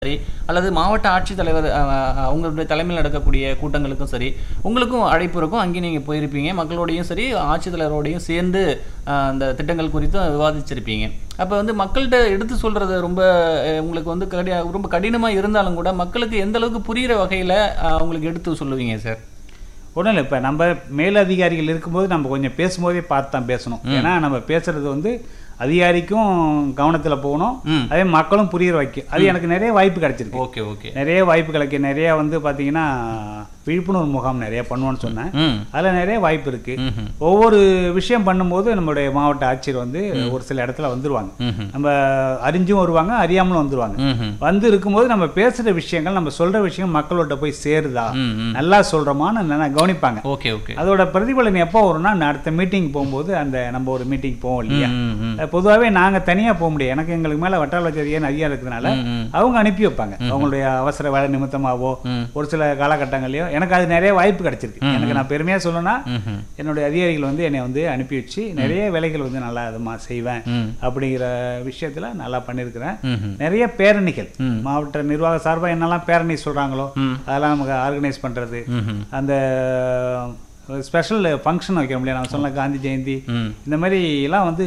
சரி அல்லது மாவட்ட ஆட்சித்தலைவர் அஹ், அவங்களுடைய தலைமையில் நடக்கக்கூடிய கூட்டங்களுக்கும் சரி உங்களுக்கும் அழைப்பு இருக்கும் அங்கேயும் நீங்கள் போயிருப்பீங்க மக்களோடையும் சரி ஆட்சித்தலைவரோடையும் சேர்ந்து அஹ், அந்த திட்டங்கள் குறித்தும் விவாதிச்சிருப்பீங்க அப்போ வந்து மக்கள்கிட்ட எடுத்து சொல்கிறது ரொம்ப அஹ், உங்களுக்கு வந்து கடி ரொம்ப கடினமாக இருந்தாலும் கூட மக்களுக்கு எந்த அளவுக்கு புரிகிற வகையில் அவங்களுக்கு எடுத்து சொல்லுவீங்க சார் ஒன்றும் இல்லை இப்போ நம்ம மேலதிகாரிகள் இருக்கும்போது நம்ம கொஞ்சம் பேசும்போதே பார்த்து தான் பேசணும் ஏன்னா நம்ம பேசுறது வந்து அதிகாரிக்கும் கவனத்தில் போகணும் ம். அதே மக்களும் புரியுற வைக்கும் அது எனக்கு நிறைய வாய்ப்பு கிடைச்சிருக்கு ஓகே ஓகே நிறைய வாய்ப்பு கிடைக்கு நிறைய வந்து பார்த்தீங்கன்னா விழிப்புணர்வு முகாம் நிறைய பண்ணுவோன்னு சொன்னேன் ம் அதில் நிறைய வாய்ப்பு இருக்கு ம்ஹும். ஒவ்வொரு விஷயம் பண்ணும்போது நம்மளுடைய மாவட்ட ஆட்சியர் வந்து ஒரு சில இடத்துல வந்துருவாங்க ம்ஹும். நம்ம அறிஞ்சும் வருவாங்க அறியாமலும் வந்துருவாங்க ம்ஹும். வந்து இருக்கும்போது நம்ம பேசுகிற விஷயங்கள் நம்ம சொல்ற விஷயம் மக்களோட போய் சேருதா ம் ம் நல்லா சொல்றோமான்னு நல்லா கவனிப்பாங்க ஓகே ஓகே அதோட பிரதிபலன் எப்போ வரும்னா நான் அடுத்த மீட்டிங் போகும்போது அந்த நம்ம ஒரு மீட்டிங் போவோம் இல்லையா ம் ம் ம் பொதுவாகவே நாங்கள் தனியாக போக முடியாது எனக்கு எங்களுக்கு மேலே வட்டார வச்சதியாக நிறைய இருக்கிறதுனால ம், ம். அவங்க அனுப்பி வைப்பாங்க அவங்களுடைய அவசர வேலை நிமித்தமாவோ ம். ஒரு சில காலகட்டங்களையோ எனக்கு அது நிறைய வாய்ப்பு கிடைச்சிருக்கு எனக்கு நான் பெருமையாக சொல்லணும்னா ம்ஹும். என்னுடைய அதிகாரிகள் வந்து என்னை வந்து அனுப்பி வச்சு நிறைய வேலைகள் வந்து நல்லா இதுமா செய்வேன் ம் அப்படிங்கிற விஷயத்துல நல்லா பண்ணியிருக்கிறேன் ம்ஹும். நிறைய பேரணிகள் ம். மாவட்ட நிர்வாக சார்பாக என்னெல்லாம் பேரணி சொல்றாங்களோ ம். அதெல்லாம் நமக்கு ஆர்கனைஸ் பண்றது ம்ஹும். அந்த ஸ்பெஷல் ஃபங்க்ஷன் வைக்கிறோம் இல்லையா நம்ம சொன்ன காந்தி ஜெயந்தி ம் இந்த மாதிரி எல்லாம் வந்து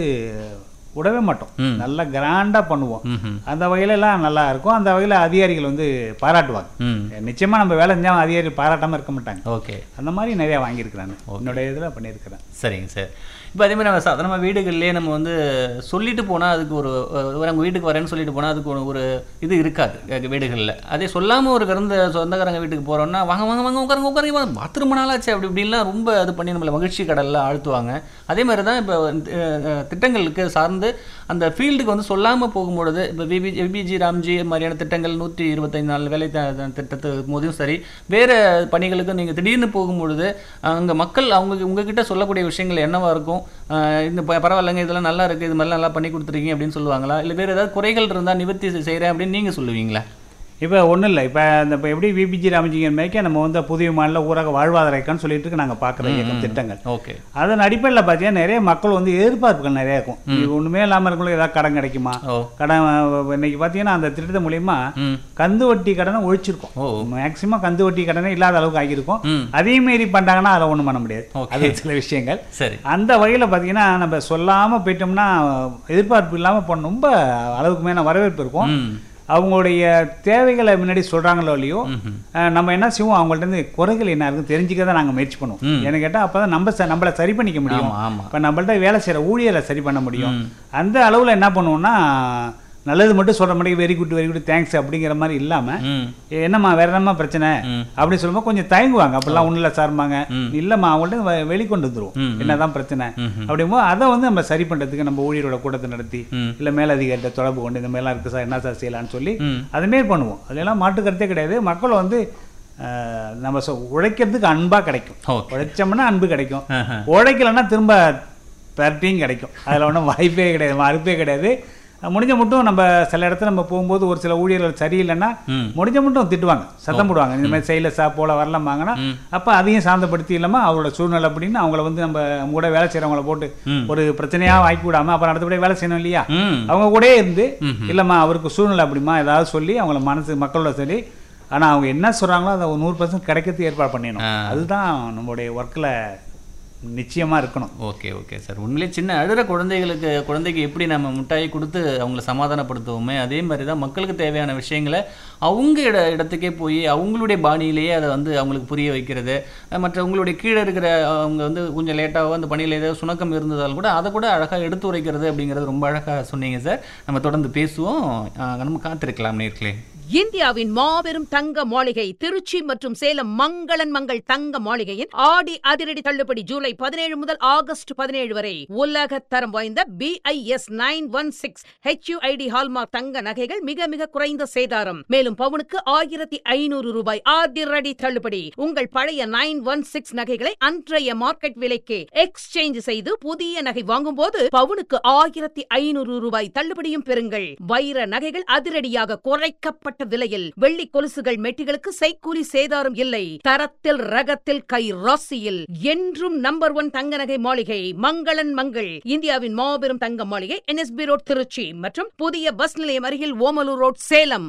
விடவே மாட்டோம் ம். நல்லா கிராண்டா பண்ணுவோம் ம்ஹும். அந்த வகையில எல்லாம் நல்லா இருக்கும் அந்த வகையில அதிகாரிகள் வந்து பாராட்டுவாங்க ம் நிச்சயமா நம்ம வேலை செஞ்சா அதிகாரிகள் பாராட்டாம இருக்க மாட்டாங்க ஓகே அந்த மாதிரி நிறைய வாங்கியிருக்கிறாங்க என்னுடைய இதுல பண்ணியிருக்கிறேன் சரிங்க சார் இப்போ அதே மாதிரி நம்ம சாதாரணமாக வீடுகள்லேயே நம்ம வந்து சொல்லிட்டு போனால் அதுக்கு ஒரு ஒரு அவங்க வீட்டுக்கு வரேன்னு சொல்லிட்டு போனால் அதுக்கு ஒரு ஒரு இது இருக்காது அஹ் வீடுகளில் அதே சொல்லாமல் ஒரு கறந்த சொந்தக்காரங்க வீட்டுக்கு போகிறோம்னா வாங்க வாங்க வாங்க உட்காருங்க உட்காருங்க வாங்க பாத்ரூம் நாளாச்சு அப்படி இப்படின்லாம் ரொம்ப இது பண்ணி நம்மளை மகிழ்ச்சி கடலில் ஆழ்த்துவாங்க அதே மாதிரி தான் இப்போ திட்டங்களுக்கு சார்ந்து அந்த ஃபீல்டுக்கு வந்து சொல்லாமல் போகும்பொழுது இப்போ விபி விபிஜி ராம்ஜி மாதிரியான திட்டங்கள் நூற்றி இருபத்தைந்து நாள் வேலை த- த- திட்டத்து போதும் சரி வேறு பணிகளுக்கு நீங்கள் திடீர்னு போகும்பொழுது அங்கே மக்கள் அவங்க உங்ககிட்ட சொல்லக்கூடிய விஷயங்கள் என்னவா இருக்கும் ஆஹ் இந்த ப- பரவாயில்லைங்க இதெல்லாம் நல்லா இருக்குது இது மாதிரிலாம் நல்லா பண்ணி கொடுத்துருக்கீங்க அப்படின்னு சொல்லுவாங்களா இல்லை வேறு ஏதாவது குறைகள் இருந்தால் நிவர்த்தி செய்கிறேன் அப்படின்னு நீங்கள் சொல்லுவீங்களா இப்போ ஒன்றும் இல்லை இப்போ இந்த இப்போ எப்படி விபிஜி ராமஜிங்க மேய்க்க நம்ம வந்து புதிய மாநில ஊரக வாழ்வாதார இயக்கம்னு சொல்லிட்டு நாங்கள் பார்க்குற இயக்கம் திட்டங்கள் ஓகே அதன் அடிப்படையில் பார்த்தீங்கன்னா நிறைய மக்கள் வந்து எதிர்பார்ப்புகள் நிறைய இருக்கும் இது ஒன்றுமே இல்லாமல் இருக்கவங்களுக்கு ஏதாவது கடன் கிடைக்குமா ஓ கடன் அஹ், இன்னைக்கு பார்த்தீங்கன்னா அந்த திட்டத்து மூலியமா ம் கந்து வட்டி கடனை ஒழிச்சிருக்கோம் ஓ மேக்சிமம் கந்து வட்டி கடனே இல்லாத அளவுக்கு ஆகியிருக்கும் ம் அதே மாரி பண்ணிட்டாங்கன்னா அதை ஒன்றும் பண்ண முடியாது Okay. அது சில விஷயங்கள் சரி அந்த வகையில் பார்த்தீங்கன்னா நம்ம சொல்லாமல் போயிட்டோம்னா எதிர்பார்ப்பு இல்லாமல் பண்ண ரொம்ப அளவுக்கு மேலே வரவேற்பு இருக்கும் ம் அவங்களுடைய தேவைகளை முன்னாடி சொல்கிறாங்களோ இல்லையோ ம்ஹும். அஹ், நம்ம என்ன செய்வோம் அவங்கள்ட்ட இருந்து குறைகள் என்ன இருக்குன்னு தெரிஞ்சுக்க தான் நாங்கள் முயற்சி பண்ணுவோம் ம். ஏன்னு கேட்டால் அப்போ தான் நம்ம ச- நம்மளை சரி பண்ணிக்க முடியும் ஆமா ஆமா இப்போ நம்மள்ட்ட வேலை செய்கிற ஊழியரை சரி பண்ண முடியும் ம். அந்த அளவில் என்ன பண்ணுவோம்னா நல்லது மட்டும் சொல்கிற மாதிரி very good very good thanks அப்படிங்கிற மாதிரி இல்லாமல் ம் என்னம்மா வேற என்னம்மா பிரச்சனை ம் அப்படின்னு சொல்லும்போது கொஞ்சம் தயங்குவாங்க அப்படிலாம் ஒன்றும் இல்லை சார்பாங்க ம். இல்லைம்மா அவங்கள்ட்ட வெ- வெளிக்கொண்டு வந்துருவோம் ம், ம். என்னதான் பிரச்சனை ம்ஹும். அப்படிங்கும்போது அதை வந்து நம்ம சரி பண்ணுறதுக்கு நம்ம ஊழியரோட கூட்டத்தை நடத்தி ம் இல்லை மேலதிகாரிட்ட தொடர்பு கொண்டு இந்த மாதிரிலாம் இருக்குது சார் என்ன சார் செய்யலாம்னு சொல்லி ம் அதுமாரி பண்ணுவோம் அதெல்லாம் மாட்டு கருத்தே கிடையாது மக்கள் வந்து அஹ், நம்ம சொ- உழைக்கிறதுக்கு அன்பாக கிடைக்கும் ஓகே உழைச்சோம்னா அன்பு கிடைக்கும் ஆஹா. உழைக்கலைன்னா திரும்ப பெரட்டியும் கிடைக்கும் அதில் ஒன்றும் வாய்ப்பே கிடையாது மறுப்பே கிடையாது முடிஞ்ச மட்டும் நம்ம சில இடத்துல நம்ம போகும்போது ஒரு சில ஊழியர்கள் சரியில்லைன்னா ம் முடிஞ்ச மட்டும் திட்டுவாங்க சத்தம் போடுவாங்க இந்த மாதிரி செய்யல சா போல வரலாமாங்கன்னா ம். அப்போ அதையும் சாந்தப்படுத்தி இல்லாமல் அவங்களோட சூழ்நிலை அப்படின்னு அவங்கள வந்து நம்ம அவங்க கூட வேலை செய்கிறவங்கள போட்டு ம் ஒரு பிரச்சனையாக ஆக்கி விடாம அப்புறம் அடுத்தபடி வேலை செய்யணும் இல்லையா ம் அவங்க கூடயே இருந்து ம்ஹும். இல்லைம்மா அவருக்கு சூழ்நிலை அப்படிமா ஏதாவது சொல்லி அவங்கள மனசு மக்களோட சொல்லி ஆனால் அவங்க என்ன சொல்கிறாங்களோ அதை நூறு பர்சன்ட் கிடைக்கிறதுக்கு ஏற்பாடு பண்ணிடணும் ஆ. அதுதான் நம்மளுடைய ஒர்க்கில் நிச்சயமாக இருக்கணும் ஓகே ஓகே சார் உண்மையிலே சின்ன அழுகிற குழந்தைகளுக்கு குழந்தைக்கு எப்படி நம்ம மிட்டாய் கொடுத்து அவங்கள சமாதானப்படுத்துவோமே அதே மாதிரி தான் மக்களுக்கு தேவையான விஷயங்களை அவங்க இட இடத்துக்கே போய் அவங்களுடைய பாணியிலேயே அதை வந்து அவங்களுக்கு புரிய வைக்கிறது அஹ் மற்ற உங்களுடைய கீழே இருக்கிற அவங்க வந்து கொஞ்சம் லேட்டாகவோ அந்த பணியில் ஏதாவது சுணக்கம் இருந்ததால் கூட அதை கூட அழகாக எடுத்து உரைக்கிறது அப்படிங்கிறது ரொம்ப அழகாக சொன்னீங்க சார் நம்ம தொடர்ந்து பேசுவோம் அஹ் நம்ம காத்திருக்கலாம் நேர்களே இந்தியாவின் மாபெரும் தங்க மாளிகை திருச்சி மற்றும் சேலம் மங்களன் மங்கள் தங்க மாளிகையின் ஆடி அதிரடி தள்ளுபடி ஜூலை பதினேழு முதல் ஆகஸ்ட் பதினேழு வரை உலக தரம் வாய்ந்த BIS nine one six HUID hallmark தங்க நகைகள் மிக மிக குறைந்த சேதாரம் மேலும் பவுனுக்கு ஆயிரத்தி ஐநூறு ரூபாய் அதிரடி தள்ளுபடி உங்கள் பழைய நைன் ஒன் சிக்ஸ் நகைகளை அன்றைய மார்க்கெட் விலைக்கு எக்ஸ்சேஞ்ச் செய்து புதிய நகை வாங்கும்போது பவுனுக்கு ஆயிரத்தி ஐநூறு ரூபாய் தள்ளுபடியும் பெறுங்கள் வைர நகைகள் அதிரடியாக குறைக்கப்பட்ட விலையில் வெள்ளி கொலுசுகள் மெட்டிகளுக்கு செய்கூலி சேதாரம் இல்லை தரத்தில் ரகத்தில் கை ராசியில் என்றும் நம்பர் ஒன் தங்க நகை மாளிகை மங்களன் மங்கள் இந்தியாவின் மாபெரும் தங்க மாளிகை என்எஸ்பி ரோட் திருச்சி மற்றும் புதிய பஸ் நிலையம் அருகில் ஓமலூர் ரோட் சேலம்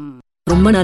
ரொம்ப